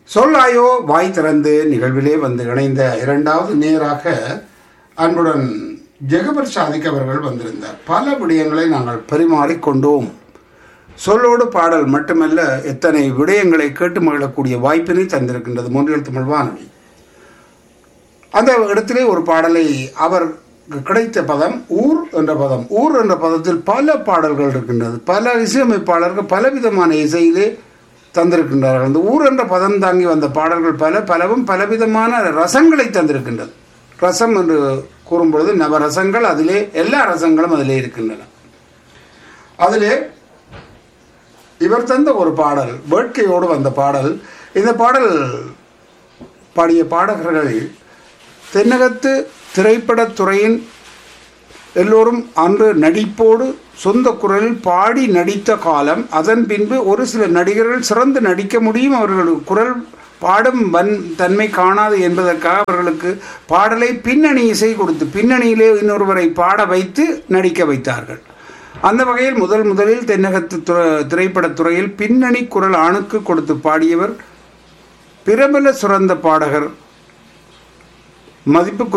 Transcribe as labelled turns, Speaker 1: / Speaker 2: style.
Speaker 1: சொல்லாயோ வாய் திறந்து நிகழ்விலே வந்து இணைந்த இரண்டாவது நேராக அன்புடன் ஜெகபர் சாதிக் அவர்கள் வந்திருந்தார் பல விடயங்களை நாங்கள் பரிமாறிக்கொண்டோம் சொல்லோடு பாடல் மட்டுமல்ல எத்தனை விடயங்களை கேட்டு மகிழக்கூடிய வாய்ப்பினை தந்திருக்கின்றது மூன்றில் தமிழ் வானொலி அந்த இடத்திலே ஒரு பாடலை அவர் கிடைத்த பதம் ஊர் என்ற பதம் ஊர் என்ற பதத்தில் பல பாடல்கள் இருக்கின்றது பல இசையமைப்பாளர்கள் பலவிதமான இசையிலே தந்திருக்கின்றார்கள் அந்த ஊர் என்ற பதம் தாங்கி வந்த பாடல்கள் பல பலவும் பலவிதமான ரசங்களை தந்திருக்கின்றது ரசம் என்று கூறும்பொழுது நவரசங்கள் அதிலே எல்லா ரசங்களும் அதிலே இருக்கின்றன அதிலே இவர் தந்த ஒரு பாடல் வேட்கையோடு வந்த பாடல் இந்த பாடல் பாடிய பாடகர்கள் தென்னகத்து திரைப்படத் துறையின் எல்லோரும் அன்று நடிப்போடு சொந்த குரலில் பாடி நடித்த காலம் அதன் பின்பு ஒரு சில நடிகர்கள் சிறந்து நடிக்க முடியும் அவர்கள் குரல் பாடும் வன் தன்மை காணாது என்பதற்காக அவர்களுக்கு பாடலை பின்னணி இசை கொடுத்து பின்னணியிலே இன்னொருவரை பாட வைத்து நடிக்க வைத்தார்கள் அந்த வகையில் முதல் முதலில் தென்னகத்து திரைப்படத் துறையில் பின்னணி குரல் ஆணுக்கு கொடுத்து பாடியவர் பிரபல சுரந்த பாடகர் மதிப்பு